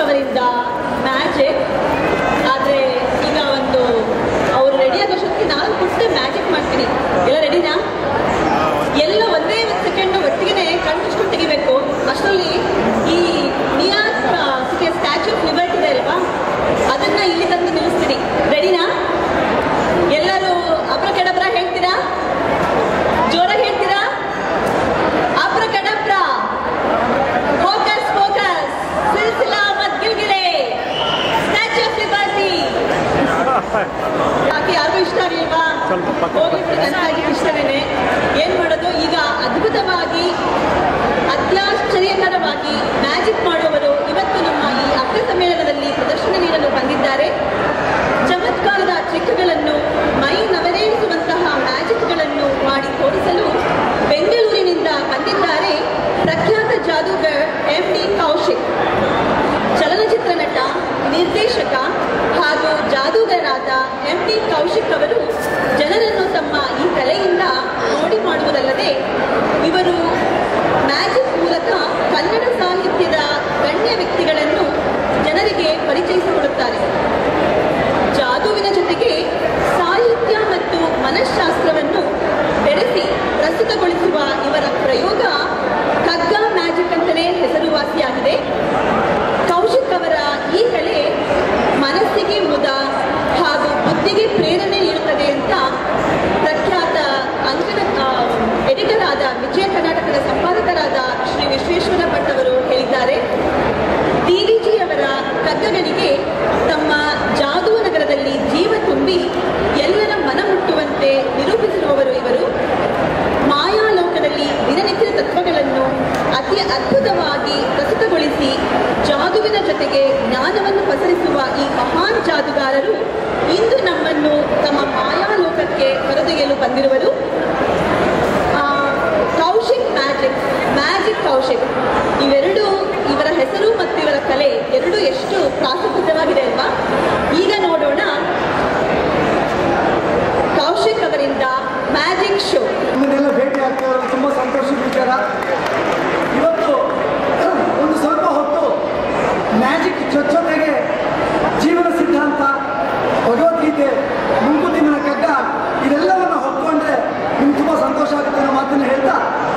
ಅವರಿಂದ ಮ್ಯಾಜಿಕ್ ಆದರೆ ಈಗ ಒಂದು ಅವರು ರೆಡಿ ಆಗೋ ಶಕ್ತಿ ನಾನು ಪುಟ್ಟ ಮ್ಯಾಜಿಕ್ ಮಾಡ್ತೀನಿ ಎಲ್ಲ ರೆಡಿನಾ ಎಲ್ಲ ಒಂದೇ ಒಂದು ಸೆಕೆಂಡ್ ಒಟ್ಟಿಗೆ ಕಣ್ಣು ಮುಚ್ಕೊಂಡು ತೆಗಿಬೇಕು ಅಷ್ಟರಲ್ಲಿ ಈ ನಿಯಾಸ್ ಸಿಟಿಯ ಸ್ಟ್ಯಾಚ್ಯೂ ಆಫ್ ಲಿಬರ್ಟಿ ಇದೆ ಅಲ್ವಾ ಅದನ್ನ ಇಲ್ಲಿ ತಂದು ನಿಲ್ಲಿಸ್ತೀನಿ ರೆಡಿನಾ ಎಲ್ಲರೂ ಅಬ್ರಕೆಡಬ್ರ ಹೇಳ್ತೀರಾ ಜೋರಾಗಿ ಹೇಳ್ತೀರಾ ಅಬ್ರಕೆಡಬ್ರ ಫೋಕಸ್ ಫೋಕಸ್ ಸಿಲ್ಸಿಲಾ ಮತ್ ಗಿಲ್ಗಿಲೆ ಸ್ಟ್ಯಾಚ್ಯೂ ಆಫ್ ಲಿಬರ್ಟಿ ಯಾಕೆ ಯಾರಿಗೂ ಇಷ್ಟ ಆಗಲಿಲ್ವಾ ಸ್ವಲ್ಪ ಪಕ್ಕ ಹೋಗಿಬಿಟ್ಟು ನನಗಾಗಿ ಇಷ್ಟವೇನೆ ಏನ್ ಮಾಡೋದು ಈಗ ಅದ್ಭುತವಾಗಿ ಅತ್ಯಾಶ್ಚರ್ಯಕರವಾಗಿ ಮ್ಯಾಜಿಕ್ ಮಾಡುವವರು ಇವತ್ತು ನಮ್ಮ ಈ ಅಗ್ರ ಸಮ್ಮೇಳನದಲ್ಲಿ ಪ್ರದರ್ಶನ ನೀಡಲು ಬಂದಿದ್ದಾರೆ ಚಮತ್ಕಾರದ ಟ್ರಿಕ್ಗಳನ್ನು ಮೈ ನವರೇರಿಸುವಂತಹ ಮ್ಯಾಜಿಕ್ಗಳನ್ನು ಮಾಡಿ ತೋರಿಸಲು ಬೆಂಗಳೂರಿನಿಂದ ಬಂದಿದ್ದಾರೆ ಪ್ರಖ್ಯಾತ ಜಾದೂಗರ್ ಎಂ ಡಿ ಕೌಶಿಕ್ ಚಲನಚಿತ್ರ ನಟ ನಿರ್ದೇಶಕ ಹಾಗೂ ಜಾದೂಗರಾದ ಎಂ ಡಿ ಕೌಶಿಕ್ ಅವರು ಜನರನ್ನು ತಮ್ಮ ಈ ಕಲೆಯಿಂದ ನೋಡಿ ಮಾಡುವುದಲ್ಲದೆ ಇವರು ಮ್ಯಾಜಿಕ್ ಮೂಲಕ ಕನ್ನಡ ಸಾಹಿತ್ಯದ ಗಣ್ಯ ವ್ಯಕ್ತಿಗಳನ್ನು ಜನರಿಗೆ ಪರಿಚಯಿಸಿಕೊಡುತ್ತಾರೆ ಜಾದೂವಿನ ಜೊತೆಗೆ ಸಾಹಿತ್ಯ ಮತ್ತು ಮನಃಶಾಸ್ತ್ರವನ್ನು ಬೆರೆಸಿ ಪ್ರಸ್ತುತಗೊಳಿಸುವ ಇವರ ಪ್ರಯೋಗ ಕಗ್ಗ ಮ್ಯಾಜಿಕ್ ಅಂತಲೇ ಹೆಸರುವಾಸಿಯಾಗಿದೆ ಕೌಶಿಕ್ ಅವರ ಈ ಕಲೆ ಮನಸ್ಸಿಗೆ ಮುದ ಹಾಗೂ ಬುದ್ಧಿಗೆ ಪ್ರೇರಣೆ ನೀಡುತ್ತದೆ ಅಂತ ಪ್ರಖ್ಯಾತ ಅಂಕಣ ಎಡಿಟರ್ ಆದ ವಿಜಯ ಕರ್ನಾಟಕದ ಸಂಪಾದಕರಾದ ಶ್ರೀ ವಿಶ್ವೇಶ್ವರ ಭಟ್ ಅವರು ಹೇಳಿದ್ದಾರೆ ಡಿವಿಜಿ ಅವರ ಕಗ್ಗಗಳಿಗೆ ತಮ್ಮ ಜಾದೂ ನಗರದಲ್ಲಿ ಜೀವ ತುಂಬಿ ಎಲ್ಲರ ಮನ ಮುಟ್ಟುವಂತೆ ನಿರೂಪಿಸಿರುವವರು ಇವರು ಮಾಯಾಲೋಕದಲ್ಲಿ ದಿನನಿತ್ಯದ ತತ್ವಗಳನ್ನು ಅತಿ ಅದ್ಭುತವಾಗಿ ಪ್ರಸ್ತುತಗೊಳಿಸಿ ಜಾದುವಿನ ಜೊತೆಗೆ ಜ್ಞಾನವನ್ನು ಪಸರಿಸುವ ಈ ಮಹಾನ್ ಜಾದುಗಾರರು ಇಂದು ನಮ್ಮನ್ನು ತಮ್ಮ ಮಾಯಾಲೋಕಕ್ಕೆ ಹೊರದೊಯ್ಯಲು ಬಂದಿರುವರು ಆ, ಕೌಶಿಕ್ ಮ್ಯಾಜಿಕ್ ಮ್ಯಾಜಿಕ್ ಕೌಶಿಕ್ ಇವೆರಡು ಇವರ ಹೆಸರು ಮತ್ತು ಇವರ ಕಲೆ ಎರಡು ಎಷ್ಟು ಪ್ರಾಸಕೃತವಾಗಿದೆ ಅಲ್ವಾ ಈಗ ನೋಡೋಣ ಕೌಶಿಕ್ ಅವರಿಂದ ಮ್ಯಾಜಿಕ್ ಶೋ ನಿಮ್ಮನ್ನೆಲ್ಲ ಭೇಟಿ ಆಗ್ತಾ ಇರೋದು ತುಂಬ ಸಂತೋಷದ ವಿಚಾರ ಇವತ್ತು ಒಂದು ಸ್ವಲ್ಪ ಹೊತ್ತು ಮ್ಯಾಜಿಕ್ ಜೊತೆಗೆ ಜೀವನ ಸಿದ್ಧಾಂತ ಭಗವದ್ಗೀತೆ ಮುಂಕುತಿಮ್ಮನ ಕಗ್ಗ ಇದೆಲ್ಲವನ್ನು ಹೊತ್ಕೊಂಡ್ರೆ ನಿಮ್ಗೆ ತುಂಬ ಸಂತೋಷ ಆಗುತ್ತೆ ಅನ್ನೋ ಮಾತನ್ನು ಹೇಳ್ತಾ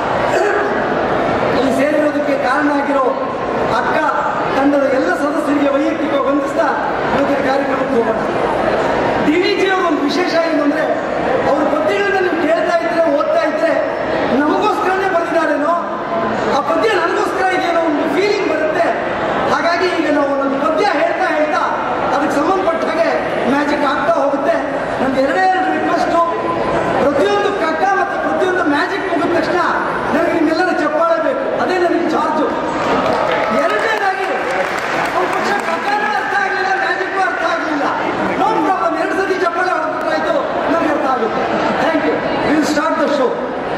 ಇಲ್ಲಿ ಸೇರಿರೋದಕ್ಕೆ ಕಾರಣ ಆಗಿರೋ ಅಕ್ಕ ತಂಡದ ಎಲ್ಲ ಸದಸ್ಯರಿಗೆ ವೈಯಕ್ತಿಕ ವಂದಿಸ್ತಾ ಇವತ್ತಿನ ಕಾರ್ಯಕ್ರಮಕ್ಕೆ ಹೋಗೋಣ ಡಿ ವಿ ಜಿ ಅವ್ರ ಒಂದು ವಿಶೇಷ ಏನು ಅಂದರೆ ಅವ್ರ ಪದ್ಯಗಳನ್ನ ನೀವು ಕೇಳ್ತಾ ಇದ್ರೆ ಓದ್ತಾ ಇದ್ರೆ ನಮಗೋಸ್ಕರನೇ ಬರೆದಿದ್ದಾರೇನೋ ಆ ಪದ್ಯ ನನಗೋಸ್ಕರ ಇದೆಯೋ ಒಂದು ಫೀಲಿಂಗ್ ಬರುತ್ತೆ ಹಾಗಾಗಿ ಈಗ ನಾವು ಒಂದೊಂದು ಪದ್ಯ ಹೇಳ್ತಾ ಹೇಳ್ತಾ ಅದಕ್ಕೆ ಸಂಬಂಧಪಟ್ಟ ಹಾಗೆ ಮ್ಯಾಜಿಕ್ ಆಗ್ತಾ ಹೋಗುತ್ತೆ ನಂದು ಎರಡೇ ಎರಡು ರಿಕ್ವೆಸ್ಟು ಪ್ರತಿಯೊಂದು ಕಗ್ಗ ಮತ್ತು ಪ್ರತಿಯೊಂದು ಮ್ಯಾಜಿಕ್ ಮುಗಿದ ತಕ್ಷಣ ನನಗೆ ನಿಮ್ಮೆಲ್ಲರ ಚಪ್ಪಾಳೆ ಬೇಕು ಅದೇ ನನಗೆ ಚಾರ್ಜು ಎರಡನೇದಾಗಿ ಅವ್ರ ಪಕ್ಷ ಕಗ್ಗನೂ ಅರ್ಥ ಆಗಲಿಲ್ಲ ಮ್ಯಾಜಿಕ್ಕೂ ಅರ್ಥ ಆಗಲಿಲ್ಲ ನೋ ಪ್ರಾಬ್ಲಮ್ ಎರಡು ಸತಿ ಚಪ್ಪಾಳೆ ಹೊರಬಿಟ್ರಾಯ್ತು ನಮ್ಗೆ ಅರ್ಥ ಆಗುತ್ತೆ thank you will start the show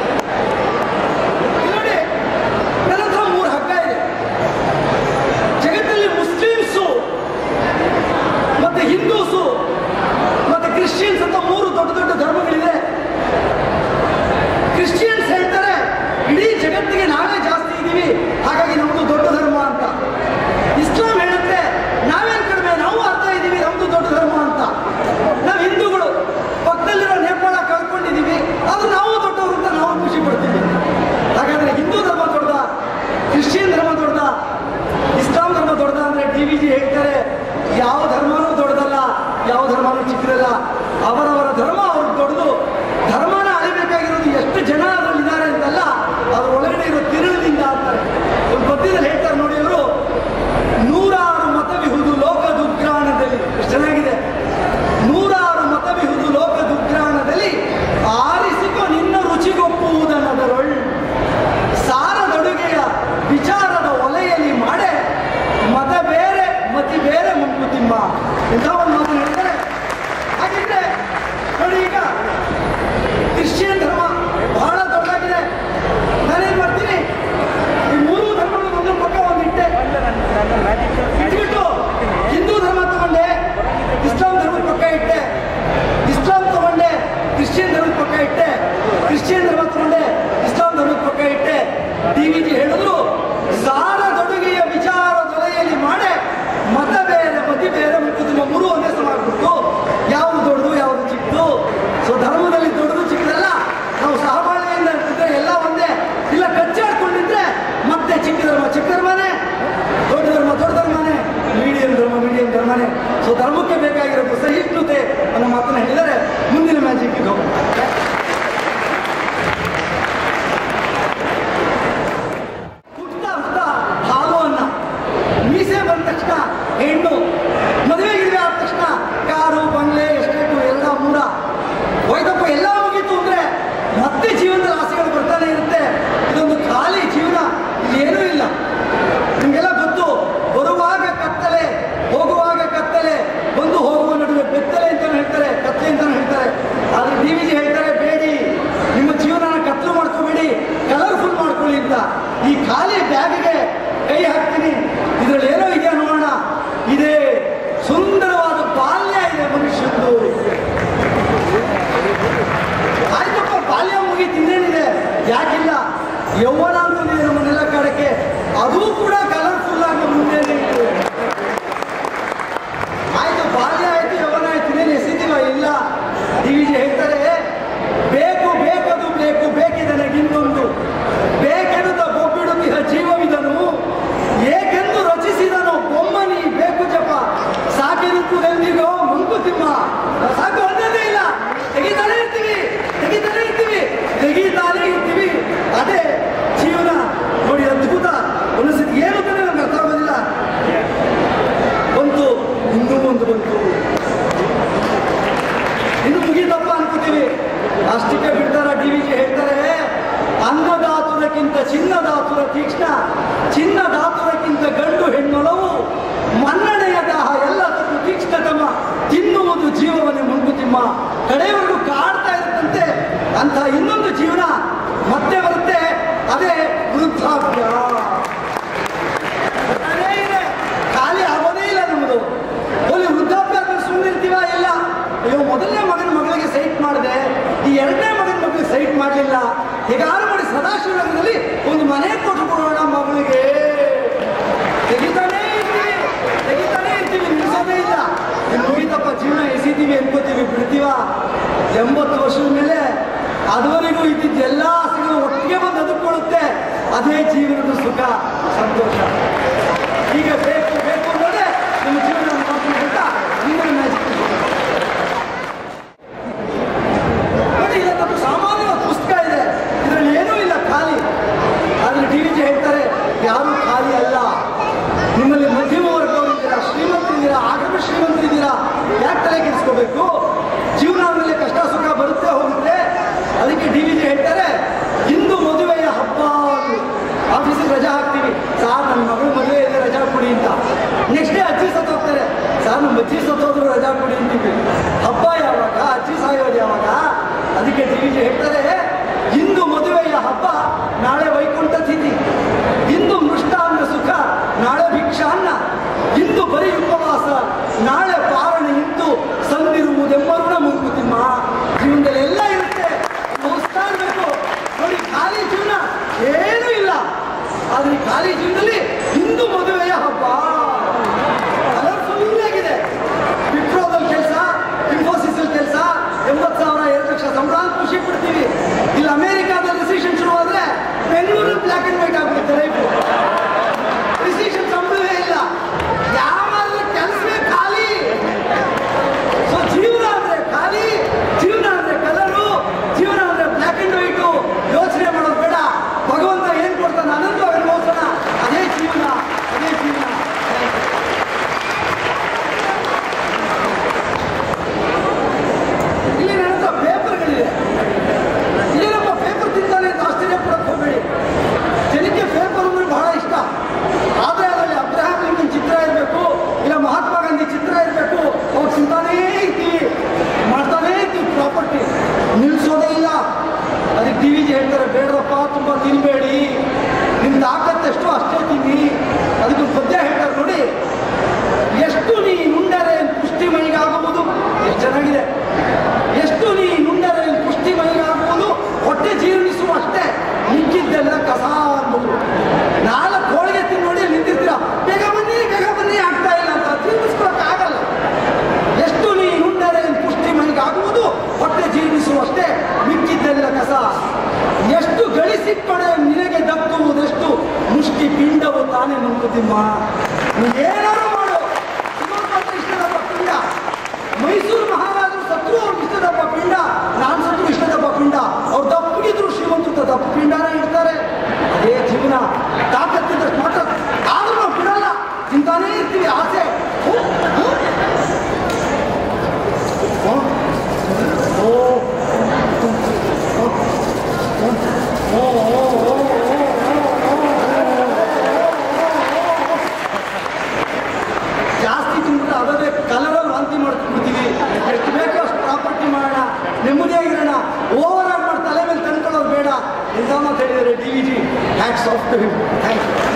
ನೋಡಿ ನನ್ನ ಹತ್ರ ಮೂರು ಹಗ್ಗ ಇದೆ ಜಗತ್ತಲ್ಲಿ ಮುಸ್ಲಿಮ್ಸು ಮತ್ತೆ ಹಿಂದೂಸು ಮತ್ತೆ ಕ್ರಿಶ್ಚಿಯನ್ಸ್ ಅಂತ ಮೂರು ದೊಡ್ಡ ದೊಡ್ಡ ಧರ್ಮಗಳಿದೆ ಕ್ರಿಶ್ಚಿಯನ್ಸ್ ಹೇಳ್ತಾರೆ ಇಡೀ ಜಗತ್ತಿಗೆ ನಾವೇ ಜಾಸ್ತಿ ಇದ್ದೀವಿ ಹಾಗಾಗಿ ನಮ್ದು ದೊಡ್ಡ ಧರ್ಮ ಅಂತ ಇಸ್ಲಾಂ ಹೇಳುತ್ತೆ ನಾವೇನ್ ಕಡಿಮೆ ನಾವು ಅರ್ಥ ಇದ್ದೀವಿ ನಮ್ದು ದೊಡ್ಡ ಧರ್ಮ ಅಂತ ನಾವು ಹಿಂದೂಗಳು ಪಕ್ಕದಲ್ಲಿರೋ ನೇಪಾಳ ಕಳ್ಕೊಂಡಿದ್ದೀವಿ ಅದು ನಾವು ದೊಡ್ಡವರು ಅಂತ ನಾವು ಖುಷಿ ಪಡ್ತೀವಿ ಹಾಗಾದ್ರೆ ಹಿಂದೂ ಧರ್ಮ ದೊಡ್ಡದ ಕ್ರಿಶ್ಚಿಯನ್ ಧರ್ಮ ದೊಡ್ಡದ ಇಸ್ಲಾಂ ಧರ್ಮ ದೊಡ್ಡದ ಅಂದ್ರೆ ಡಿ ವಿ ಜಿ ಹೇಳ್ತಾರೆ ಯಾವ ಧರ್ಮನೂ ದೊಡ್ಡದಲ್ಲ ಯಾವ ಧರ್ಮನೂ ಚಿಕ್ಕದಲ್ಲ ಅವರವರ ಧರ್ಮ ಅವ್ರಿಗೆ ದೊಡ್ಡದು ಧರ್ಮನ ಅಳಿಬೇಕಾಗಿರೋದು ಎಷ್ಟು ಜನ ಅದರಲ್ಲಿ ಇದ್ದಾರೆ ಅಂತಲ್ಲ ಅದ್ರ ಒಳಗಡೆ ಇರೋ ತಿರುಳಿನಿಂದ ಅಂತಾರೆ ಒಂದು ಪದ್ಯದಲ್ಲಿ ಹೇಳ್ತಾರೆ ನೋಡಿ ಅವರು ನೂರಾರು ಮತವಿಹುದು ಲೋಕ ದುಗ್ರಾಣದಲ್ಲಿ ಎಷ್ಟು ಚೆನ್ನಾಗಿದೆ ನೂರಾರು ಮತವಿಹುದು ಲೋಕ ದುಗ್ರಾಣದಲ್ಲಿ ಆರಿಸಿಕೊ ನಿನ್ನ ರುಚಿಗೊಪ್ಪುವುದನ್ನದರೊಳ್ ಸಾರದೊಡುಗೆಯ ವಿಚಾರದ ಒಲೆಯಲ್ಲಿ ಮಾಡೆ ಮತ ಬೇರೆ ಮತಿ ಬೇರೆ ಮುಂಕುತಿಮ್ಮ ಧರ್ಮನೇ ಸೊ ಧರ್ಮಕ್ಕೆ ಬೇಕಾಗಿರೋದು ಸಹಿಷ್ಣುತೆ ಅನ್ನೋ ಮಾತನ್ನ ಹೇಳಿದರೆ ಮುಂದಿನ ಮ್ಯಾಜಿಕ್ಗೆ ಹೋಗೋಣ ಹುಟ್ಟ ಹುಟ್ಟ ಹಾಲು ಅನ್ನ ಮೀಸೆ ಬಂದ ತಕ್ಷಣ ಹೆಣ್ಣು ಮದುವೆ ಗಿದುವೆ ಆದ ತಕ್ಷಣ ಕಾರು ಬಂಗ್ಲೆ ಎಸ್ಟೇಟು ಎಲ್ಲ ಮೂಡ ಹೋಯ್ತಪ್ಪ ಎಲ್ಲ ಮುಗೀತು ಅಂದ್ರೆ ಮತ್ತೆ ಜೀವನದಲ್ಲಿ ಆಸೆಗಳು ಬರ್ತಾನೆ ಇರುತ್ತೆ ಇದೊಂದು ಖಾಲಿ ಜೀವನ ಏನೂ ಇಲ್ಲ ನಿಮಗೆಲ್ಲ ಗೊತ್ತು ಬರುವಾಗ ಕತ್ತಲೆ ಹೋಗುವಾಗ ಕತ್ತಲೆ ಬಂದು ಹೋಗುವ ನಡುವೆ ಬೆತ್ತಲೆ ಅಂತ ಹೇಳ್ತಾರೆ ಕತ್ತಲೆ ಅಂತ ಹೇಳ್ತಾರೆ ಆದ್ರೆ ಡಿ ವಿಜಿ ಹೇಳ್ತಾರೆ ಬೇಡಿ ನಿಮ್ಮ ಜೀವನನ ಕತ್ಲು ಮಾಡ್ಕೋಬೇಡಿ ಕಲರ್ಫುಲ್ ಮಾಡ್ಕೊಳ್ಳಿ ಅಂತ ಈ ಖಾಲಿ ಬ್ಯಾಗ್ಗೆ ಕೈ ಹಾಕ್ತೀನಿ ಇದ್ರಲ್ಲಿ ಏನೋ ಇದೆಯಾ ನೋಡೋಣ ಇದೆ ಸುಂದರವಾದ ಬಾಲ್ಯ ಇದೆ ಮನುಷ್ಯಂದು ಆಯ್ತಪ್ಪ ಬಾಲ್ಯ ಮುಗಿ ತಿನ್ನೇನಿದೆ ಯಾಕಿಲ್ಲ ಯೌವನ ಅಂತಂದಿದೆ ನಮ್ಮನ್ನೆಲ್ಲ ಕಾಡಕ್ಕೆ ಅದು ಕೂಡ ಕಲರ್ಫುಲ್ ಆಗಿ ಮುಂದೆನೇ ಇದೆ ಆಯ್ತು ಬಾಲ್ಯ ಆಯ್ತು ಯೌವನ ಆಯ್ತು ಇನ್ನೇನು ಎಸಿದಿಲ್ಲ ಇಲ್ಲ ಡಿವಿಜಿ ಹೇಳ್ತಾರೆ ಬೇಕು ಬೇಕದು ಬೇಕು ಬೇಕಿದೆ ನನಗಿನ್ನೊಂದು ಬೇಕೆನುತ ಬೊಬ್ಬಿಡುತ್ತಿಹ ಜೀವವಿದನು ಏಕೆಂದು ರಚಿಸಿದನು ಬೊಮ್ಮನಿ ಬೇಕು ಜಪ ಸಾಕಿರುತ್ತದೆಂದಿಗೋ ಮಂಕುತಿಮ್ಮ ಸಾಕು ಒಂದೇ ಇಲ್ಲ ತೆಗಿತಾನೆ ಇರ್ತೀವಿ ತೆಗಿತಾನೆ ಇರ್ತೀವಿ ತೆಗಿತಾನೆ ಇರ್ತೀವಿ ಅದೇ ಜೀವನ ನೋಡಿ ಅದ್ಭುತ ಒಂದೊಂದ್ಸತಿ ಏನು ಅಂತ ನಮ್ಗೆ ಅರ್ಥ ಆಗೋದಿಲ್ಲ ಬಂತು ಇನ್ನೂ ಒಂದು ಬಂತು ಇನ್ನು ಮುಗಿದಪ್ಪ ಅನ್ಕೋತೀವಿ ಅಷ್ಟಕ್ಕೆ ಬಿಡ್ತಾರ ಡಿ ವಿಜಿ ಹೇಳ್ತಾರೆ ಅನ್ನದಾತುರಕ್ಕಿಂತ ಚಿನ್ನದಾತುರ ತೀಕ್ಷ್ಣ ಚಿನ್ನದಾತುರಕ್ಕಿಂತ ಗಂಡು ಹೆಣ್ಣೊಲವು ಮನ್ನಣೆಯ ದಾಹ ಎಲ್ಲದಕ್ಕೂ ತೀಕ್ಷ್ಣತಮ ತಿನ್ನುವುದು ಜೀವವನ್ನೇ ಮಂಕುತಿಮ್ಮ ಕಡೆಯವರೆಗೂ ಕಾಡ್ತಾ ಇರುತ್ತಂತೆ ಅಂತ ಇನ್ನೊಂದು ಜೀವನ ಮತ್ತೆ ಬರುತ್ತೆ ಅದೇ ವೃದ್ಧಾಪ್ಯ ಅದೇ ಇದೆ. ಖಾಲಿ ಆಗೋದೇ ಇಲ್ಲ ನಮ್ಮದು ಹೋಲಿ ವೃದ್ಧಾಪ್ಯ ಆದ್ಮೇಲೆ ಸುಮ್ಮನೆ ಇರ್ತೀವ ಇಲ್ಲ ಅಯ್ಯೋ ಮೊದಲನೇ ಮಗನ ಮಗಳಿಗೆ ಸೈಟ್ ಮಾಡಿದೆ ಈ ಎರಡನೇ ಮಗನ ಮಗಳಿಗೆ ಸೈಟ್ ಮಾಡಲಿಲ್ಲ ಹೇಗಾರು ಮಾಡಿ ಸದಾಶಿವನಗರದಲ್ಲಿ ಒಂದು ಮನೆ ಕೊಟ್ಟು ಕೊಡೋಣ ಮಗಳಿಗೆ ತೆಗಿತಾನೇ ಇರ್ತೀವಿ ತೆಗಿತಾನೇ ಇರ್ತೀವಿ ನಿಲ್ಸೋದೇ ಇಲ್ಲ ಇನ್ನು ಮುಗಿತಪ್ಪ ಜೀವನ ಎಸಿತೀವಿ ಅನ್ಕೋತೀವಿ ಬಿಡ್ತೀವ ಎಂಬತ್ತು ವರ್ಷದ ಮೇಲೆ ಅದುವರೆಗೂ ಇದ್ದಿದ್ದ ಎಲ್ಲ ಆಸೆಗಳು ಒಟ್ಟಿಗೆ ಬಂದು ಅದುಕೊಳ್ಳುತ್ತೆ ಅದೇ ಜೀವನದ ಸುಖ ಸಂತೋಷ ಈಗ ಬೇಕು ಬೇಕು ಅನ್ನೋದೇ ನಮ್ಮ ಜೀವನ ಮಾಡ್ಕೊಂಡ್ಬಿಟ್ಟ ಮುಂದಿನ ಮ್ಯಾಜಿಕ್ ನೋಡಿ ಇದೊಂದು ಸಾಮಾನ್ಯವಾದ ಪುಸ್ತಕ ಇದೆ ಇದರಲ್ಲಿ ಏನೂ ಇಲ್ಲ ಖಾಲಿ ಆದ್ರೆ ಡಿ ವಿಜಿ ಹೇಳ್ತಾರೆ ಯಾರು ಖಾಲಿ ಅಲ್ಲ ನಿಮ್ಮಲ್ಲಿ ಮಧ್ಯಮ ವರ್ಗವರಿದ್ದೀರಾ ಶ್ರೀಮಂತರಿದ್ದೀರಾ ಆಗಮ ಶ್ರೀಮಂತರಿದ್ದೀರಾ ಯಾಕೆ ತಲೆ ಕೆಡಿಸ್ಕೋಬೇಕು ಜೀವನ ಮೇಲೆ ಕಷ್ಟ ಸುಖ ಬರುತ್ತೆ ಹೋಗುತ್ತೆ ಅದಕ್ಕೆ ಡಿ ವಿಜಿ ಹೇಳ್ತಾರೆ ಇಂದು ಮದುವೆಯ ಹಬ್ಬ ಅದು. ಆಫೀಸಿಗೆ ರಜಾ ಹಾಕ್ತೀವಿ ಸಾರ್ ನನ್ನ ಮಗಳು ಮದುವೆ ಇದೆ ರಜಾ ಕೊಡಿ ಅಂತ ನೆಕ್ಸ್ಟ್ ಡೇ ಅಜ್ಜಿ ಸತ್ತೋಗ್ತಾರೆ ಸಾರ್ ನಮ್ಮ ಅಜ್ಜಿ ಸತ್ತೋದ್ರು ರಜಾ ಕೊಡಿ ಅಂತೀವಿ ಹಬ್ಬ ಯಾವಾಗ ಅಜ್ಜಿ ಸಾಯೋದು ಯಾವಾಗ ಅದಕ್ಕೆ ಡಿ ವಿಜಿ ಹೇಳ್ತಾರೆ ಇಂದು ಮದುವೆಯ ಹಬ್ಬ ನಾಳೆ ವೈಕುಂಠ ತಿಥಿ ಇಂದು ಮೃಷ್ಟಾನ್ನ ಸುಖ ನಾಳೆ ಭಿಕ್ಷಾನ್ನ ಇಂದು ಬರೀ ಉಪವಾಸ ನಾಳೆ ಪಾರಣ ಇಂದು ಸಂದಿರುವುದೆಂಬರುಣ ಮುಂಕುತಿಮ್ಮ ಜೀವನದಲ್ಲಿ ಎಲ್ಲ ಇರುತ್ತೆ ಮುಗಿಸ್ತಾ ಇರ್ಬೇಕು ನೋಡಿ ಖಾಲಿ ಜೀವನ ಏನೂ ಇಲ್ಲ ಆದ್ರೆ ಈ ಖಾಲಿ ಜೀವನದಲ್ಲಿ ಇಂದು ಮದುವೆಯ ಹಬ್ಬ ಕಲರ್ಫುಲ್ ಆಗಿದೆ ವಿಪ್ರೋದಲ್ಲಿ ಕೆಲಸ ಇನ್ಫೋಸಿಸ್ ಕೆಲಸ ಎಂಬತ್ತು ಸಾವಿರ ಎರಡು ಲಕ್ಷ ಸಂಬಳ ಅಂತ ಖುಷಿ ಪಡ್ತೀವಿ ಇಲ್ಲಿ ಅಮೆರಿಕಾದಲ್ಲಿ ರಿಸಿಷನ್ ಶುರು ಆದ್ರೆ ಬೆಂಗಳೂರಲ್ಲಿ ಬ್ಲ್ಯಾಕ್ ಅಂಡ್ ವೈಟ್ ಆಗ್ಬಿಡುತ್ತೆ ಲೈಫು ರಿಸಿಷನ್ ಸಂಬಳವೇ ಇಲ್ಲ ಯಾವಾಗ ಕೆಲಸವೇ ಖಾಲಿ ಸೊ ಜೀವನ ಅಂದ್ರೆ ಖಾಲಿ ಜೀವನ ಅಂದ್ರೆ ಕಲರು ಜೀವನ ಅಂದ್ರೆ ಬ್ಲ್ಯಾಕ್ ಅಂಡ್ ವೈಟು ಯೋಚನೆ ಮಾಡೋದು ಬೇಡ ಭಗವಂತ ಏನ್ ಕೊಡ್ತಾನೆ ಅನಂತವಾಗಿ ಅನುಭವಿಸೋಣ ಅದೇ ಜೀವನ ಅದೇ ಜೀವನ ಇಲ್ಲಿ ನನ್ನ ಹತ್ರ ಪೇಪರ್ಗಳಿದೆ ಇದೇನಪ್ಪ ಪೇಪರ್ ತಿಂತಾನೆ ಅಂತ ಆಶ್ಚರ್ಯ ಪಡೋಕೆ ಹೋಗಬೇಡಿ ಜನಕ್ಕೆ ಪೇಪರ್ ಅಂದ್ರೆ ಬಹಳ ಇಷ್ಟ ಆದರೆ ಅದರಲ್ಲಿ ಅಬ್ರಹಾಂ ಲಿಂಕನ್ ಚಿತ್ರ ಇರಬೇಕು ಇಲ್ಲ ಮಹಾತ್ಮ ಗಾಂಧಿ ಚಿತ್ರ ಇರಬೇಕು ಅವ್ರು ತಿಂತಾನೇ ಇರ್ತೀವಿ ಮಾಡ್ತಾನೇ ಇರ್ತೀವಿ ಪ್ರಾಪರ್ಟಿ ನಿಲ್ಸೋದೇ ಇಲ್ಲ ಅದಕ್ಕೆ ಟಿ ವಿಜಿ ಹೇಳ್ತಾರೆ ಬೇಡರಪ್ಪ ತುಂಬ ತಿನ್ಬೇಡಿ ನಿಮ್ದು ತಾಕತ್ತೆಷ್ಟು ಅಷ್ಟೇ ತಿನ್ನಿ ಅದಕ್ಕೆ ಪದ್ಯ ಹೇಳ್ತಾರೆ ನೋಡಿ ಎಷ್ಟು ನೀ ನುಂಡರೆ ಪುಷ್ಟಿ ಮೈಗಾಗುವುದು ಎಷ್ಟು ಚೆನ್ನಾಗಿದೆ ಎಷ್ಟು ನೀ ನುಂಡರೆ ಪುಷ್ಟಿ ಮೈಗಾಗುವುದು ಹೊಟ್ಟೆ ಜೀರ್ಣಿಸುವ ಅಷ್ಟೇ ಮಿಕ್ಕಿದ್ದೆಲ್ಲ ಕಸ ಅನ್ನೋದು ನಾಲ್ಕು ಹೋಳಿಗೆ ತಿಂದು ನೋಡಿ ನಿಂತಿರ್ತೀರ ಬೇಗ ಬನ್ನಿ ಬೇಗ ಬನ್ನಿ ಆಗ್ತಾ ಇಲ್ಲ ಅಂತ ತಿನ್ನಿಸ್ಕೊಳಕ್ ಆಗಲ್ಲ ಎಷ್ಟು ನೀ ನುಂಡರೆ ಪುಷ್ಟಿ ಮೈಗಾಗುವುದು ಹೊಟ್ಟೆ ಜೀರ್ಣಿಸುವಷ್ಟೇ ಮಿಕ್ಕಿದ್ದೆಲ್ಲ ಕಸ ಎಷ್ಟು ಗಳಿಸಿಕೊಡೆ ನಿನಗೆ ದಕ್ಕುವುದೆಷ್ಟು ಮುಷ್ಟಿ ಪಿಂಡವು ತಾನೇ ಮಂಕುತಿಮ್ಮ ನೀ ಏನಾದ್ರು ಮಾಡು ಸುಮಂತ್ ಜಾಸ್ತಿ ತಿಂದ್ರೆ ಅದನ್ನೇ ಕಲರಲ್ಲಿ ವಾಂತಿ ಮಾಡ್ಕೊಂಡ್ಬಿಡ್ತೀವಿ ಎಷ್ಟು ಬೇಕೋ ಅಷ್ಟು ಪ್ರಾಪರ್ಟಿ ಮಾಡೋಣ ನೆಮ್ಮದಿಯಾಗಿರೋಣ ಓವರ್ ಆಗಿ ಮಾಡಿ ತಲೆ ಮೇಲೆ ತಂದ್ಕೊಳ್ಳೋದು ಬೇಡ ಎಂತ ಮಾತು ಹೇಳಿದ್ದಾರೆ D V G hats off to him thank you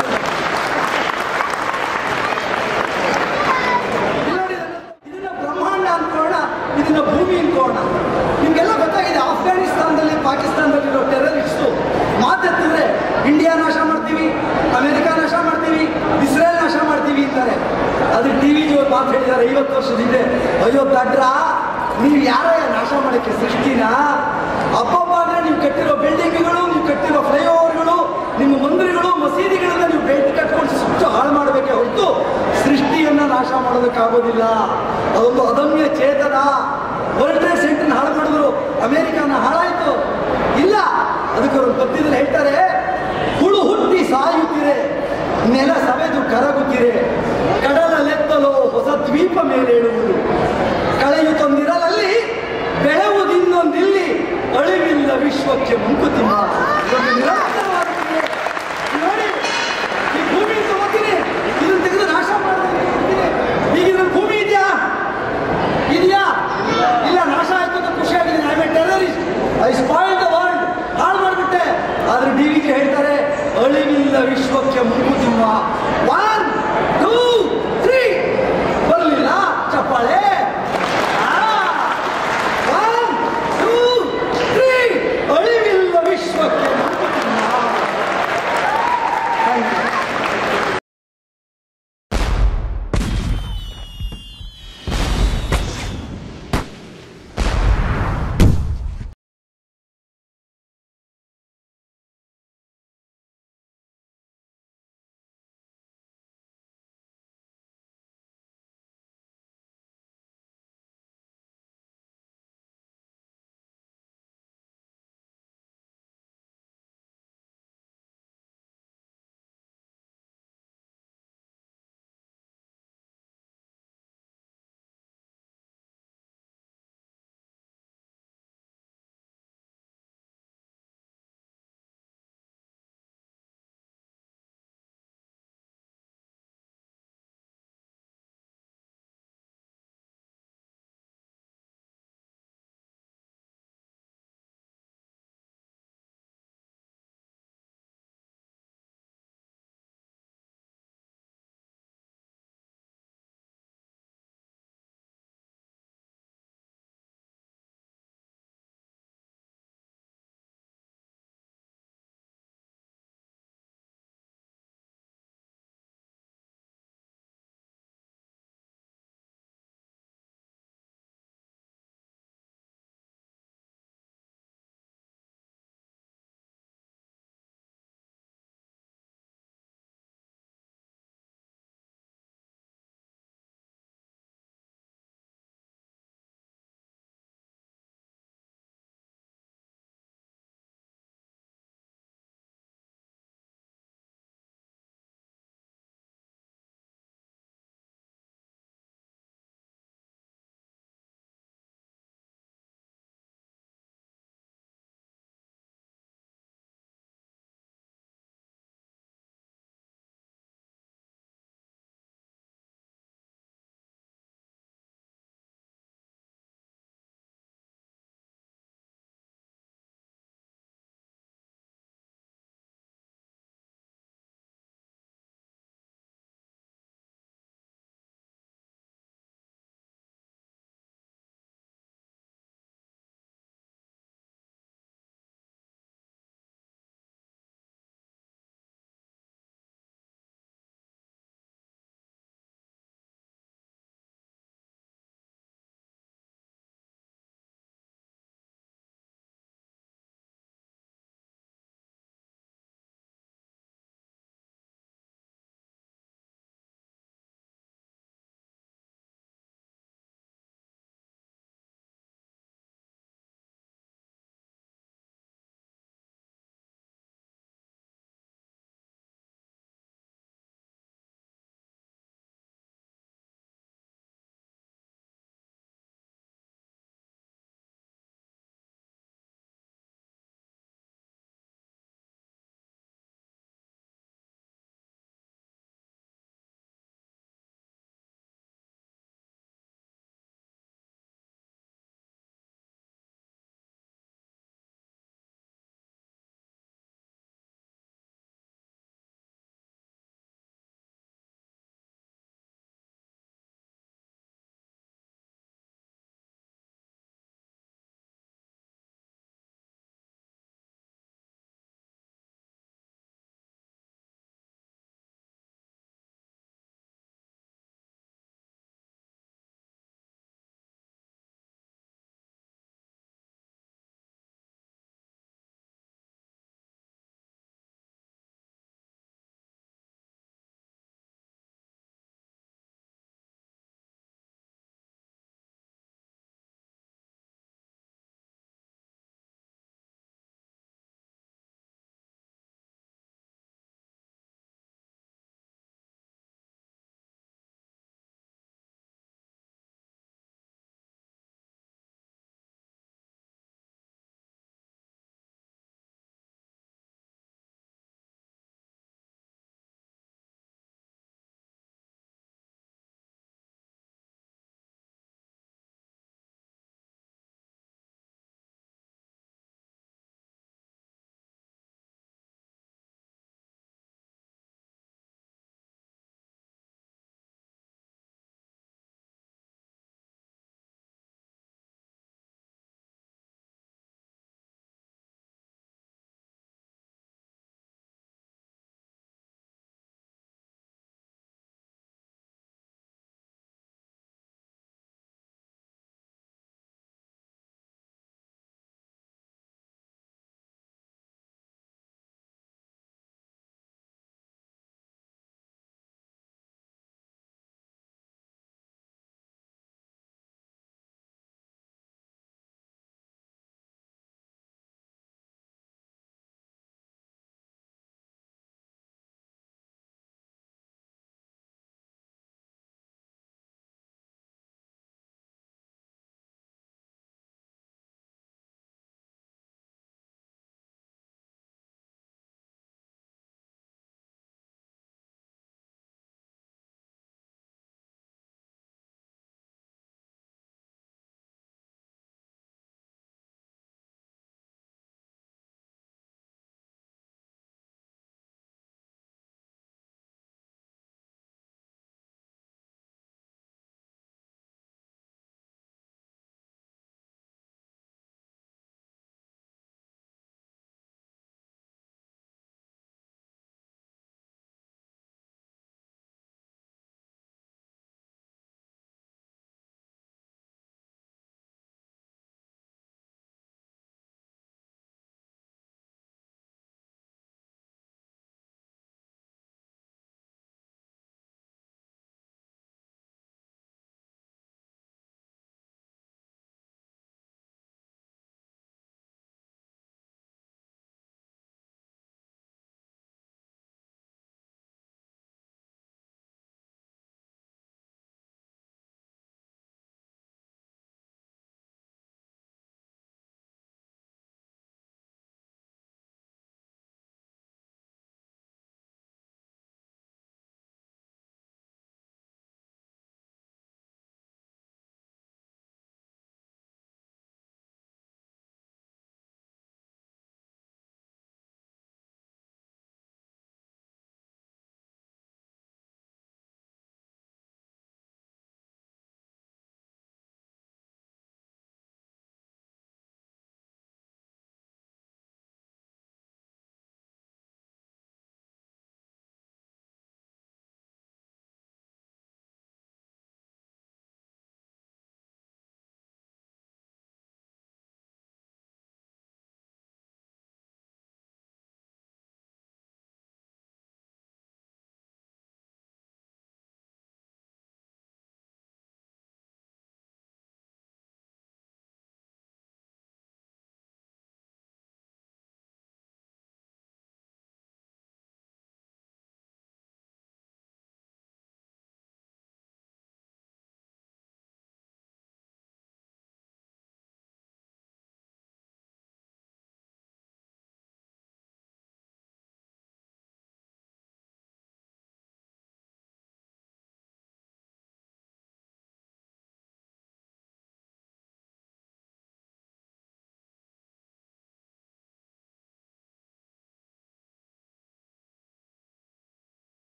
ಇದನ್ನ ಬ್ರಹ್ಮಾಂಡ ಅನ್ಕೋಣ ಇದನ್ನ ಭೂಮಿ ಅನ್ಕೋಣ ನಿಮ್ಗೆಲ್ಲ ಗೊತ್ತಾಗಿದೆ ಆಫ್ಘಾನಿಸ್ತಾನದಲ್ಲಿ ಪಾಕಿಸ್ತಾನದಲ್ಲಿರೋ ಟೆರರಿಸ್ಟು ಮಾತೆತ್ತಿದ್ರೆ ಇಂಡಿಯಾ ನಾಶ ಮಾಡ್ತೀವಿ ಅಮೆರಿಕ ನಾಶ ಮಾಡ್ತೀವಿ ಇಸ್ರೇಲ್ ನಾಶ ಮಾಡ್ತೀವಿ ಅಂತಾರೆ ಅದು ಟಿ ವಿ ಜೋರ್ ಮಾತು ಹೇಳಿದ್ದಾರೆ ಐವತ್ತು ವರ್ಷದ ಹಿಂದೆ ಅಯ್ಯೋ ದಡ್ರ ನೀವು ಯಾರ ನಾಶ ಮಾಡೋಕ್ಕೆ ಸೃಷ್ಟಿನ ಅಪ್ಪಪ್ಪ ಅಂದ್ರೆ ನೀವು ಕಟ್ಟಿರೋ ಬಿಲ್ಡಿಂಗ್ಗಳು ನೀವು ಕಟ್ಟಿರೋ ಫ್ಲೈಓವರ್ಗಳು ನಿಮ್ಮ ಮಂದಿರಗಳು ಮಸೀದಿಗಳನ್ನ ನೀವು ಬೆಂಕಿ ಕಟ್ಕೊಂಡು ಸುಟ್ಟು ಹಾಳು ಮಾಡಬೇಕೆ ಹೊರತು ಸೃಷ್ಟಿಯನ್ನ ನಾಶ ಮಾಡೋದಕ್ಕಾಗೋದಿಲ್ಲ ಅದೊಂದು ಅದಮ್ಯ ಚೇತನ ವರ್ಲ್ಡ್ ಟ್ರೇಡ್ ಸೆಂಟರ್ನ ಹಾಳು ಮಾಡಿದ್ರು ಅಮೆರಿಕನ ಹಾಳಾಯ್ತು ಇಲ್ಲ ಅದಕ್ಕೆ ಅವರು ಪದ್ಯದಲ್ಲಿ ಹೇಳ್ತಾರೆ ಹುಳು ಹುಟ್ಟಿ ಸಾಯುತ್ತಿರೆ ನೆಲ ಸವೆದು ಕರಗುತ್ತಿರೆ ಕಡಲಲೆತ್ತಲೋ ಹೊಸ ದ್ವೀಪ ಮೇಲೇಳುವುದು